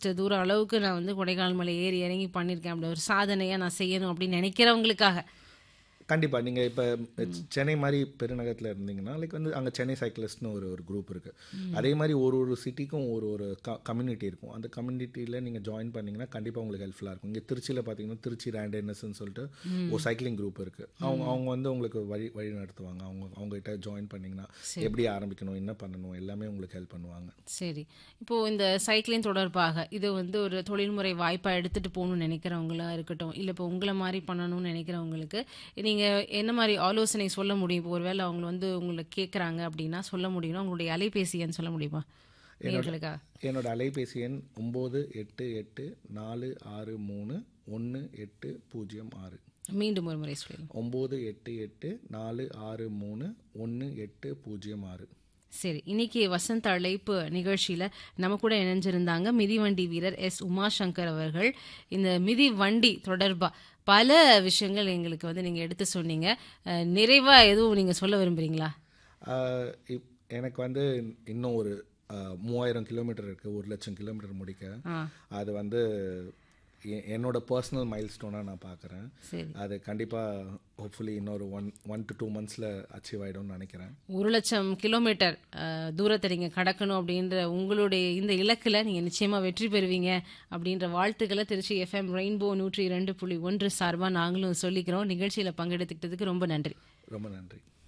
highest தூரம் அளவுக்கு நான் வந்து கொடைக்கானல் மலை ஏறி இறங்கி பண்ணியிருக்கேன் அப்படி ஒரு சாதனையாக நான் செய்யணும் அப்படின்னு நினைக்கிறவங்களுக்காக கண்டிப்பா நீங்க இப்ப சென்னை மாதிரி பெருநகரத்துல இருந்தீங்கன்னா லைக் வந்து அங்க சென்னை சைக்கிளிஸ்ட்னு ஒரு ஒரு குரூப் இருக்கு அதே மாதிரி ஒரு ஒரு சிட்டிக்கும் ஒரு ஒரு கம்யூனிட்டி இருக்கும் அந்த கம்யூனிட்டியில நீங்க ஜாயின் பண்ணீங்கன்னா கண்டிப்பா உங்களுக்கு ஹெல்ப்ஃபுல்லா இருக்கும் இங்க திருச்சியில பாத்தீங்கன்னா திருச்சி ரேண்டர்னஸ்ன்னு சொல்லிட்டு ஒரு சைக்கிளிங் குரூப் இருக்கு அவங்க அவங்க வந்து உங்களுக்கு வழி வழி நடத்துவாங்க அவங்க அவங்க கிட்ட ஜாயின் பண்ணீங்கன்னா எப்படி ஆரம்பிக்கணும் என்ன பண்ணணும் எல்லாமே உங்களுக்கு ஹெல்ப் பண்ணுவாங்க சரி இப்போ இந்த சைக்கிளிங் தொடர்பாக இது வந்து ஒரு தொழில்முறை வாய்ப்பா எடுத்துட்டு போகணும்னு நினைக்கிறவங்களா இருக்கட்டும் இல்ல இப்போ உங்களை மாதிரி பண்ணணும்னு நினைக்கிறவங்களுக்கு நீங்க என்ன மாதிரி ஆலோசனை சொல்ல முடியும் இப்போ ஒருவேளை அவங்க வந்து உங்களை கேட்குறாங்க அப்படின்னா சொல்ல முடியும்னா உங்களுடைய அலைபேசி எண் சொல்ல முடியுமா நேர்களுக்காக என்னோட அலைபேசி எண் ஒம்பது எட்டு எட்டு நாலு ஆறு மூணு ஒன்று எட்டு பூஜ்ஜியம் ஆறு மீண்டும் ஒரு முறை சொல்லுங்க ஒம்பது எட்டு எட்டு நாலு ஆறு மூணு ஒன்று எட்டு பூஜ்ஜியம் ஆறு சரி இன்னைக்கு வசந்த அழைப்பு நிகழ்ச்சியில நம்ம கூட இணைஞ்சிருந்தாங்க மிதிவண்டி வீரர் எஸ் உமாசங்கர் அவர்கள் இந்த மிதி வண்டி தொடர்பா பல விஷயங்கள் எங்களுக்கு வந்து நீங்க எடுத்து சொன்னீங்க அஹ், நிறைவா எதுவும் நீங்க சொல்ல விரும்புறீங்களா ஆஹ் இப் எனக்கு வந்து இன்னும் ஒரு ஆஹ், மூவாயிரம் கிலோமீட்டர் இருக்குது ஒரு லட்சம் கிலோமீட்டர் முடிக்க ஆ அது வந்து எ- என்னோட பர்சனல் மைல் ஸ்டோனாக நான் பார்க்குறேன் சரி அது கண்டிப்பாக ஹோப்ஃபுல்லி இன்னொரு ஒன் ஒன் டு டூ மந்த்ஸில் அச்சீவ் ஆகிடும்னு நினைக்கிறேன் ஒரு லட்சம் கிலோமீட்டர் அஹ், தூரத்தை நீங்க கடக்கணும் அப்படின்ற உங்களுடைய இந்த இலக்குல நீங்க நிச்சயமா வெற்றி பெறுவீங்க அப்படின்ற வாழ்த்துக்களை திருச்சி எஃப்எம் ரெயின்போ நூற்றி இரண்டு புள்ளி ஒன்று சார்பா நாங்களும் சொல்லிக்கிறோம் நிகழ்ச்சியில பங்கெடுத்துக்கிட்டதுக்கு ரொம்ப நன்றி ரொம்ப நன்றி